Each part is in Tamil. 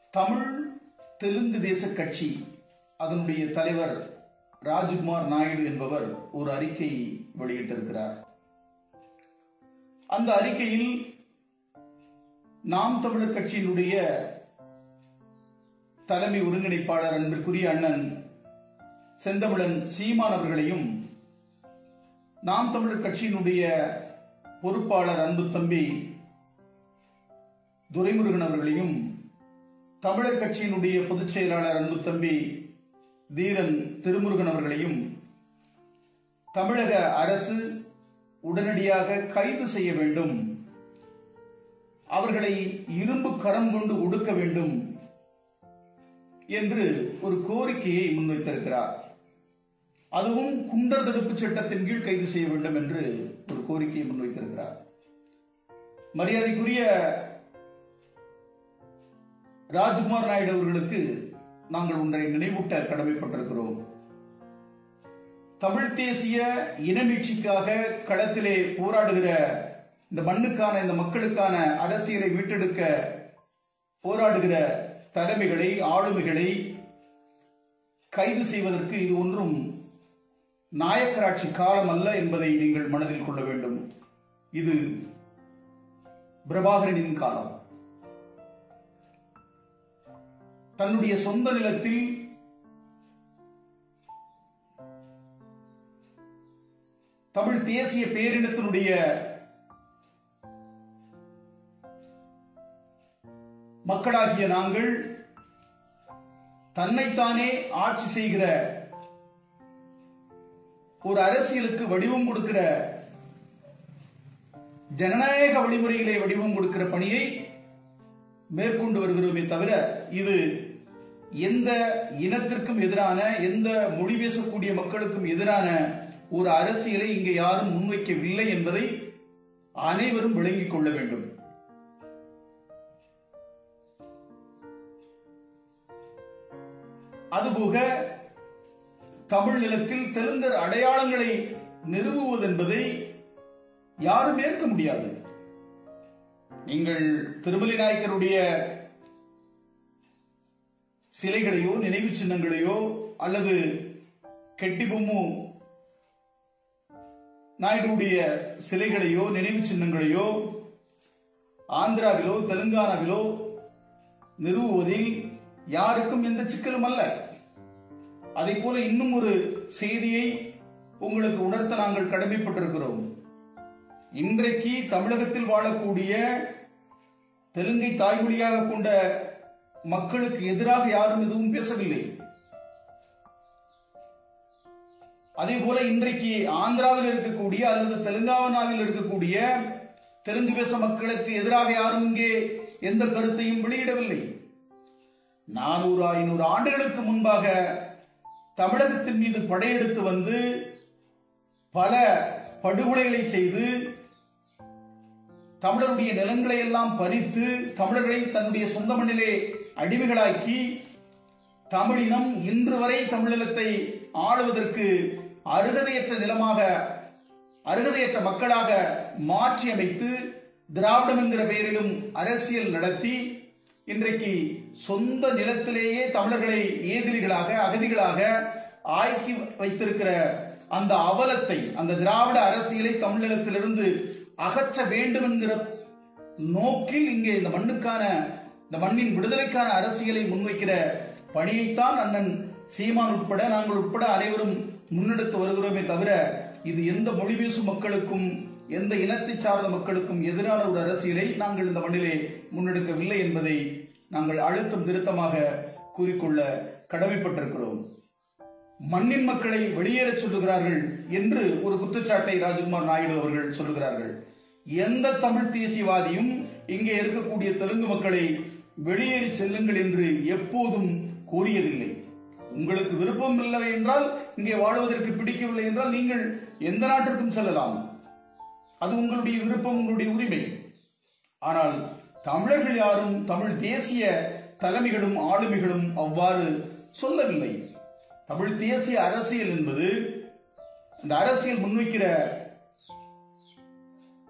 தமிழ் தெலுங்கு தேச கட்சி அதனுடைய தலைவர் ராஜ்குமார் நாயுடு என்பவர் ஒரு அறிக்கை வெளியிட்டிருக்கிறார் அந்த அறிக்கையில் நாம் தமிழர் கட்சியினுடைய தலைமை ஒருங்கிணைப்பாளர் அன்பிற்குரிய அண்ணன் செந்தமிழன் சீமான் அவர்களையும் நாம் தமிழர் கட்சியினுடைய பொறுப்பாளர் அன்பு தம்பி துரைமுருகன் அவர்களையும் தமிழர் கட்சியினுடைய பொதுச் செயலாளர் அன்பு தம்பி தீரன் திருமுருகன் அவர்களையும் தமிழக அரசு உடனடியாக கைது செய்ய வேண்டும் அவர்களை இரும்பு கரம் கொண்டு ஒடுக்க வேண்டும் என்று ஒரு கோரிக்கையை முன்வைத்திருக்கிறார் அதுவும் குண்டர் தடுப்பு சட்டத்தின் கீழ் கைது செய்ய வேண்டும் என்று ஒரு கோரிக்கையை முன்வைத்திருக்கிறார் மரியாதைக்குரிய ராஜ்குமார் நாயுடு அவர்களுக்கு நாங்கள் ஒன்றை நினைவூட்ட கடமைப்பட்டிருக்கிறோம் தமிழ் தேசிய இனமீட்சிக்காக களத்திலே போராடுகிற இந்த மண்ணுக்கான இந்த மக்களுக்கான அரசியலை மீட்டெடுக்க போராடுகிற தலைமைகளை ஆளுமைகளை கைது செய்வதற்கு இது ஒன்றும் நாயக்கராட்சி காலம் அல்ல என்பதை நீங்கள் மனதில் கொள்ள வேண்டும் இது பிரபாகரனின் காலம் தன்னுடைய சொந்த நிலத்தில் தமிழ் தேசிய பேரினத்தினுடைய மக்களாகிய நாங்கள் தன்னைத்தானே ஆட்சி செய்கிற ஒரு அரசியலுக்கு வடிவம் கொடுக்கிற ஜனநாயக வழிமுறையிலே வடிவம் கொடுக்கிற பணியை மேற்கொண்டு வருகிறோமே தவிர இது எந்த இனத்திற்கும் எதிரான எந்த மொழி பேசக்கூடிய மக்களுக்கும் எதிரான ஒரு அரசியலை இங்கே யாரும் முன்வைக்கவில்லை என்பதை அனைவரும் விளங்கிக் கொள்ள வேண்டும் அதுபோக தமிழ் நிலத்தில் தெலுங்கர் அடையாளங்களை நிறுவுவது என்பதை யாரும் ஏற்க முடியாது நீங்கள் திருமலை நாயக்கருடைய சிலைகளையோ நினைவு சின்னங்களையோ அல்லது கெட்டிபொம்மு நாயுடுடைய சிலைகளையோ நினைவு சின்னங்களையோ ஆந்திராவிலோ தெலுங்கானாவிலோ நிறுவுவதில் யாருக்கும் எந்த சிக்கலும் அல்ல அதை போல இன்னும் ஒரு செய்தியை உங்களுக்கு உணர்த்த நாங்கள் கடமைப்பட்டிருக்கிறோம் இன்றைக்கு தமிழகத்தில் வாழக்கூடிய தெலுங்கை தாய்மொழியாக கொண்ட மக்களுக்கு எதிராக யாரும் எதுவும் பேசவில்லை அதே போல இன்றைக்கு ஆந்திராவில் இருக்கக்கூடிய அல்லது தெலுங்கானாவில் இருக்கக்கூடிய தெலுங்கு பேச மக்களுக்கு எதிராக யாரும் இங்கே எந்த கருத்தையும் வெளியிடவில்லை நானூறு ஐநூறு ஆண்டுகளுக்கு முன்பாக தமிழகத்தின் மீது படையெடுத்து வந்து பல படுகொலைகளை செய்து தமிழருடைய நிலங்களை எல்லாம் பறித்து தமிழர்களை தன்னுடைய சொந்த மண்ணிலே அடிமைகளாக்கி தமிழினம் இன்று வரை தமிழினத்தை ஆளுவதற்கு அருகதையற்ற நிலமாக அருகதையற்ற மக்களாக மாற்றி அமைத்து திராவிடம் என்கிற பெயரிலும் அரசியல் நடத்தி இன்றைக்கு சொந்த நிலத்திலேயே தமிழர்களை ஏதிரிகளாக அகதிகளாக ஆக்கி வைத்திருக்கிற அந்த அவலத்தை அந்த திராவிட அரசியலை தமிழினத்திலிருந்து அகற்ற வேண்டும் என்கிற நோக்கில் இங்கே இந்த மண்ணுக்கான இந்த மண்ணின் விடுதலைக்கான அரசியலை முன்வைக்கிற பணியைத்தான் அண்ணன் சீமான் உட்பட நாங்கள் உட்பட அனைவரும் முன்னெடுத்து வருகிறோமே தவிர இது எந்த மொழி பேசும் மக்களுக்கும் எந்த இனத்தை சார்ந்த மக்களுக்கும் எதிரான ஒரு அரசியலை நாங்கள் இந்த மண்ணிலே முன்னெடுக்கவில்லை என்பதை நாங்கள் அழுத்தம் திருத்தமாக கூறிக்கொள்ள கடமைப்பட்டிருக்கிறோம் மண்ணின் மக்களை வெளியேறச் சொல்லுகிறார்கள் என்று ஒரு குற்றச்சாட்டை ராஜ்குமார் நாயுடு அவர்கள் சொல்லுகிறார்கள் எந்த தமிழ் தேசியவாதியும் இங்கே இருக்கக்கூடிய தெலுங்கு மக்களை வெளியேறி செல்லுங்கள் என்று எப்போதும் கூறியதில்லை உங்களுக்கு விருப்பம் இல்லை என்றால் இங்கே வாழ்வதற்கு பிடிக்கவில்லை என்றால் நீங்கள் எந்த நாட்டிற்கும் செல்லலாம் அது உங்களுடைய விருப்பம் உங்களுடைய உரிமை ஆனால் தமிழர்கள் யாரும் தமிழ் தேசிய தலைமைகளும் ஆளுமைகளும் அவ்வாறு சொல்லவில்லை தமிழ் தேசிய அரசியல் என்பது அந்த அரசியல் முன்வைக்கிற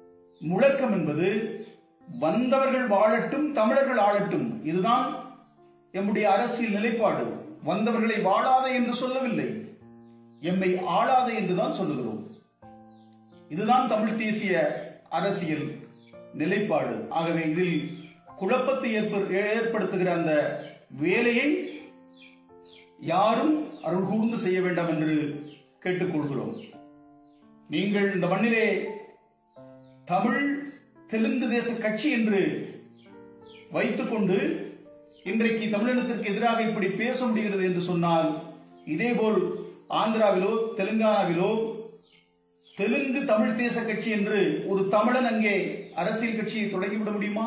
முழக்கம் என்பது வந்தவர்கள் வாழட்டும் தமிழர்கள் ஆளட்டும் இதுதான் எம்முடைய அரசியல் நிலைப்பாடு வந்தவர்களை வாழாத என்று சொல்லவில்லை எம்மை ஆளாத என்றுதான் சொல்லுகிறோம் இதுதான் தமிழ் தேசிய அரசியல் நிலைப்பாடு ஆகவே இதில் குழப்பத்தை ஏற்ப- ஏற்படுத்துகிற அந்த வேலையை யாரும் அருள் கூர்ந்து செய்ய வேண்டாம் என்று கேட்டுக்கொள்கிறோம் நீங்கள் இந்த மண்ணிலே தமிழ் தெலுங்கு தேச கட்சி என்று வைத்துக்கொண்டு இன்றைக்கு தமிழினத்திற்கு எதிராக இப்படி பேச முடிகிறது என்று சொன்னால் இதேபோல் ஆந்திராவிலோ தெலுங்கானாவிலோ தெலுங்கு தமிழ் தேச கட்சி என்று ஒரு தமிழன் அங்கே அரசியல் கட்சியை தொடங்கிவிட முடியுமா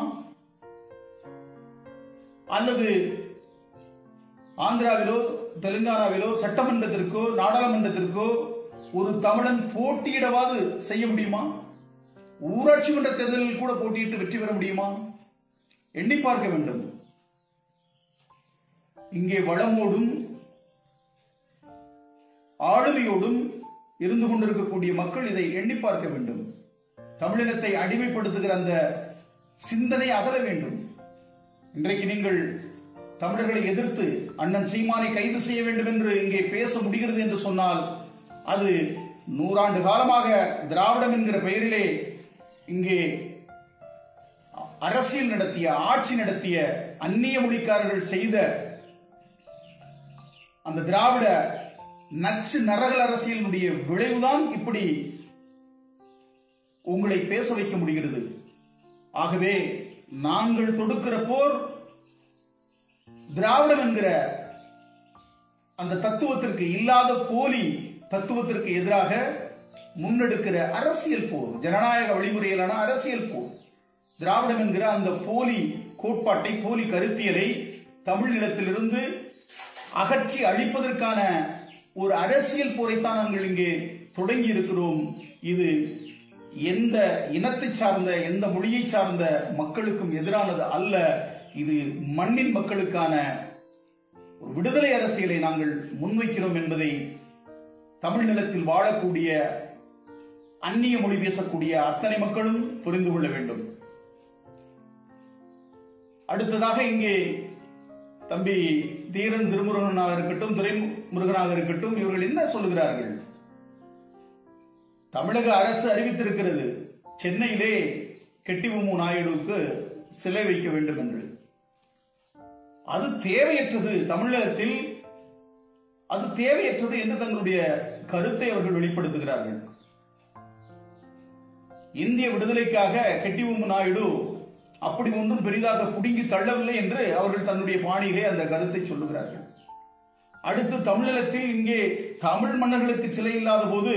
அல்லது ஆந்திராவிலோ தெலுங்கானாவிலோ சட்டமன்றத்திற்கோ நாடாளுமன்றத்திற்கோ ஒரு தமிழன் போட்டியிடவாது செய்ய முடியுமா ஊராட்சி மன்ற தேர்தலில் கூட போட்டியிட்டு வெற்றி பெற முடியுமா எண்ணி பார்க்க வேண்டும் இங்கே வளமோடும் ஆளுமையோடும் இருந்து கொண்டிருக்கக்கூடிய மக்கள் இதை எண்ணி பார்க்க வேண்டும் தமிழினத்தை அடிமைப்படுத்துகிற அந்த சிந்தனை அகல வேண்டும் இன்றைக்கு நீங்கள் தமிழர்களை எதிர்த்து அண்ணன் சீமானை கைது செய்ய வேண்டும் என்று இங்கே பேச முடிகிறது என்று சொன்னால் அது நூறாண்டு காலமாக திராவிடம் என்கிற பெயரிலே இங்கே அரசியல் நடத்திய ஆட்சி நடத்திய அந்நிய மொழிக்காரர்கள் செய்த அந்த திராவிட நச்சு நரகல் அரசியலினுடைய விளைவுதான் இப்படி உங்களை பேச வைக்க முடிகிறது ஆகவே நாங்கள் தொடுக்கிற போர் திராவிடம் என்கிற அந்த தத்துவத்திற்கு இல்லாத போலி தத்துவத்திற்கு எதிராக முன்னெடுக்கிற அரசியல் போர் ஜனநாயக வழிமுறையிலான அரசியல் போர் திராவிடம் என்கிற அந்த போலி கோட்பாட்டை போலி கருத்தியலை தமிழ் நிலத்திலிருந்து அகற்றி அழிப்பதற்கான ஒரு அரசியல் போரைத்தான் நாங்கள் இங்கே தொடங்கி இருக்கிறோம் இது எந்த இனத்தை சார்ந்த எந்த மொழியை சார்ந்த மக்களுக்கும் எதிரானது அல்ல இது மண்ணின் மக்களுக்கான ஒரு விடுதலை அரசியலை நாங்கள் முன்வைக்கிறோம் என்பதை தமிழ் நிலத்தில் வாழக்கூடிய அந்நிய மொழி பேசக்கூடிய அத்தனை மக்களும் புரிந்து கொள்ள வேண்டும் அடுத்ததாக இங்கே தம்பி தீரன் திருமுருகனாக இருக்கட்டும் துரைமுருகனாக இருக்கட்டும் இவர்கள் என்ன சொல்லுகிறார்கள் தமிழக அரசு அறிவித்திருக்கிறது சென்னையிலே கெட்டிபொம்மு நாயுடுவுக்கு சிலை வைக்க வேண்டும் என்று அது தேவையற்றது தமிழகத்தில் அது தேவையற்றது என்று தங்களுடைய கருத்தை அவர்கள் வெளிப்படுத்துகிறார்கள் இந்திய விடுதலைக்காக கெட்டிபொம்மு நாயுடு அப்படி ஒன்றும் பெரிதாக புடுங்கி தள்ளவில்லை என்று அவர்கள் தன்னுடைய பாணியிலே அந்த கருத்தை சொல்லுகிறார்கள் அடுத்து தமிழகத்தில் இங்கே தமிழ் மன்னர்களுக்கு சிலை இல்லாத போது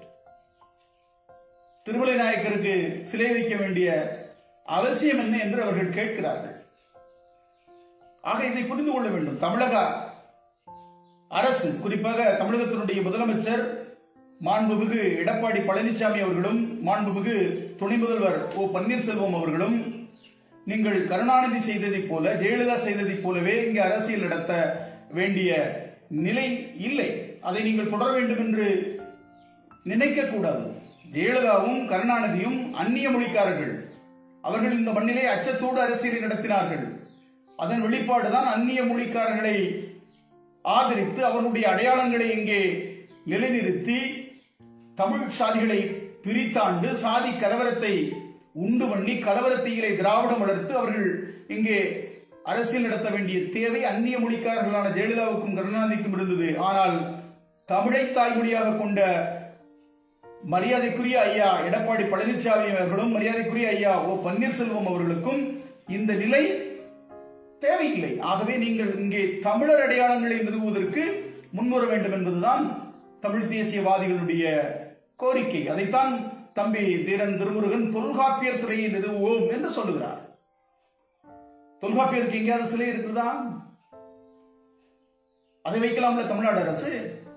திருமலை நாயக்கருக்கு சிலை வைக்க வேண்டிய அவசியம் என்ன என்று அவர்கள் கேட்கிறார்கள் ஆக இதை புரிந்து கொள்ள வேண்டும் தமிழக அரசு குறிப்பாக தமிழகத்தினுடைய முதலமைச்சர் மாண்புமிகு எடப்பாடி பழனிசாமி அவர்களும் மாண்புமிகு துணை முதல்வர் ஓ பன்னீர்செல்வம் அவர்களும் நீங்கள் கருணாநிதி செய்ததைப் போல ஜெயலலிதா செய்ததைப் போலவே இங்கே அரசியல் நடத்த வேண்டிய நிலை இல்லை அதை நீங்கள் தொடர வேண்டும் என்று நினைக்க கூடாது ஜெயலலிதாவும் கருணாநிதியும் அந்நிய மொழிக்காரர்கள் அவர்கள் இந்த மண்ணிலே அச்சத்தோடு அரசியலை நடத்தினார்கள் அதன் வெளிப்பாடுதான் அந்நிய மொழிக்காரர்களை ஆதரித்து அவர்களுடைய அடையாளங்களை இங்கே நிலைநிறுத்தி தமிழ் சாதிகளை பிரித்தாண்டு சாதி கலவரத்தை உண்டு பண்ணி கலவரத்தீயிலை திராவிடம் வளர்த்து அவர்கள் இங்கே அரசியல் நடத்த வேண்டிய தேவை அந்நிய மொழிக்காரர்களான ஜெயலலிதாவுக்கும் கருணாநிதிக்கும் இருந்தது ஆனால் தமிழை தாய்மொழியாக கொண்ட மரியாதைக்குரிய ஐயா எடப்பாடி பழனிசாமி அவர்களும் மரியாதைக்குரிய ஐயா ஓ பன்னீர்செல்வம் அவர்களுக்கும் இந்த நிலை தேவையில்லை ஆகவே நீங்கள் இங்கே தமிழர் அடையாளங்களை நிறுவுவதற்கு முன்வர வேண்டும் என்பதுதான் தமிழ் தேசியவாதிகளுடைய கோரிக்கை அதைத்தான் தம்பி தீரன் திருமுருகன் தொல்காப்பியர் சிலையை நிறுவுவோம் என்று சொல்லுகிறார் தொல்காப்பியருக்கு எங்கேயாவது சிலை இருக்குதா அதை வைக்கலாம்ல தமிழ்நாடு அரசு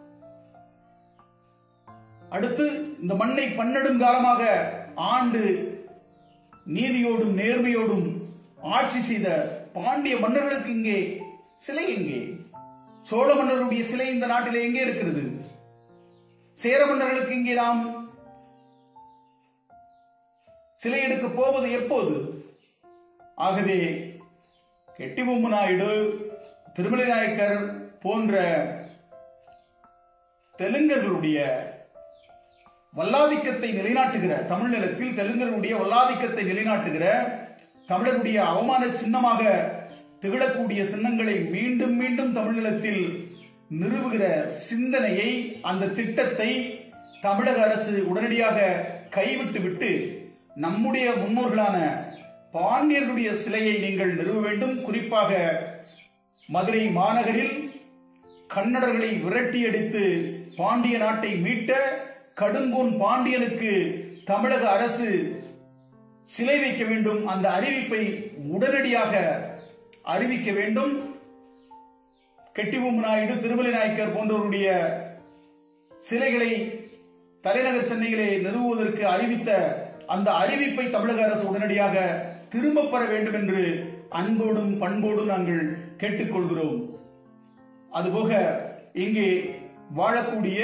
அடுத்து இந்த மண்ணை பன்னெடுங்காலமாக ஆண்டு நீதியோடும் நேர்மையோடும் ஆட்சி செய்த பாண்டிய மன்னர்களுக்கு இங்கே சிலை எங்கே சோழ மன்னருடைய சிலை இந்த நாட்டிலே எங்கே இருக்கிறது சேர மன்னர்களுக்கு இங்கே நாம் சிலை எடுக்க போவது எப்போது ஆகவே கெட்டிபொம்மு நாயுடு திருமலை நாயக்கர் போன்ற தெலுங்கர்களுடைய வல்லாதிக்கத்தை நிலைநாட்டுகிற தமிழ் நிலத்தில் தெலுங்கர்களுடைய வல்லாதிக்கத்தை நிலைநாட்டுகிற தமிழருடைய அவமான சின்னமாக திகழக்கூடிய சின்னங்களை மீண்டும் மீண்டும் தமிழ் நிலத்தில் நிறுவுகிற சிந்தனையை அந்த திட்டத்தை தமிழக அரசு உடனடியாக கைவிட்டு விட்டு நம்முடைய முன்னோர்களான பாண்டியர்களுடைய சிலையை நீங்கள் நிறுவ வேண்டும் குறிப்பாக மதுரை மாநகரில் கன்னடர்களை விரட்டியடித்து பாண்டிய நாட்டை மீட்ட கடுங்கோன் பாண்டியனுக்கு தமிழக அரசு சிலை வைக்க வேண்டும் அந்த அறிவிப்பை உடனடியாக அறிவிக்க வேண்டும் கெட்டிபொம்மு நாயுடு திருமலை நாயக்கர் போன்றவருடைய சிலைகளை தலைநகர் சென்னையிலே நிறுவுவதற்கு அறிவித்த அந்த அறிவிப்பை தமிழக அரசு உடனடியாக திரும்பப் பெற வேண்டும் என்று அன்போடும் பண்போடும் நாங்கள் கேட்டுக்கொள்கிறோம் அதுபோக இங்கே வாழக்கூடிய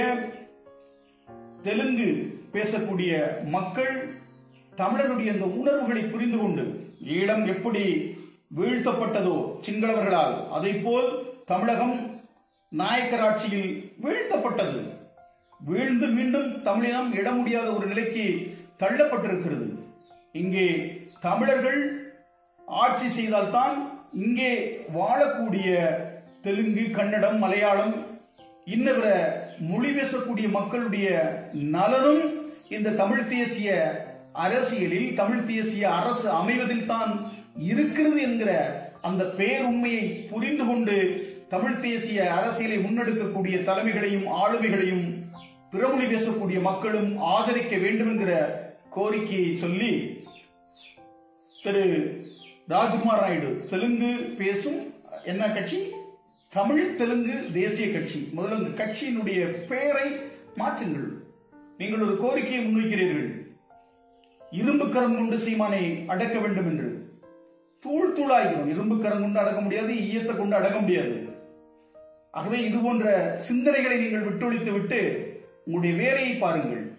தெலுங்கு பேசக்கூடிய மக்கள் தமிழருடைய அந்த உணர்வுகளை புரிந்து கொண்டு ஈழம் எப்படி வீழ்த்தப்பட்டதோ சிங்களவர்களால் அதை போல் தமிழகம் நாயக்கர் ஆட்சியில் வீழ்த்தப்பட்டது வீழ்ந்து மீண்டும் தமிழினம் இட முடியாத ஒரு நிலைக்கு தள்ளப்பட்டிருக்கிறது இங்கே தமிழர்கள் ஆட்சி செய்தால்தான் இங்கே வாழக்கூடிய தெலுங்கு கன்னடம் மலையாளம் இன்னவர மொழி பேசக்கூடிய மக்களுடைய நலனும் இந்த தமிழ் தேசிய அரசியலில் தமிழ் தேசிய அரசு அமைவதில் தான் இருக்கிறது என்கிற அந்த பேருண்மையை புரிந்து கொண்டு தமிழ் தேசிய அரசியலை முன்னெடுக்கக்கூடிய தலைமைகளையும் ஆளுமைகளையும் பிறமொழி பேசக்கூடிய மக்களும் ஆதரிக்க வேண்டும் என்கிற கோரிக்கையை சொல்லி திரு ராஜ்குமார் நாயுடு தெலுங்கு பேசும் என்ன கட்சி தமிழ் தெலுங்கு தேசிய கட்சி முதல்ல உங்க கட்சியினுடைய பெயரை மாற்றுங்கள் நீங்கள் ஒரு கோரிக்கையை முன்வைக்கிறீர்கள் இரும்பு கரம் கொண்டு சீமானை அடக்க வேண்டும் என்று தூள் தூளாகிறோம் இரும்பு கரம் கொண்டு அடக்க முடியாது ஈயத்தை கொண்டு அடக்க முடியாது ஆகவே இது போன்ற சிந்தனைகளை நீங்கள் விட்டொழித்து விட்டு உங்களுடைய வேலையை பாருங்கள்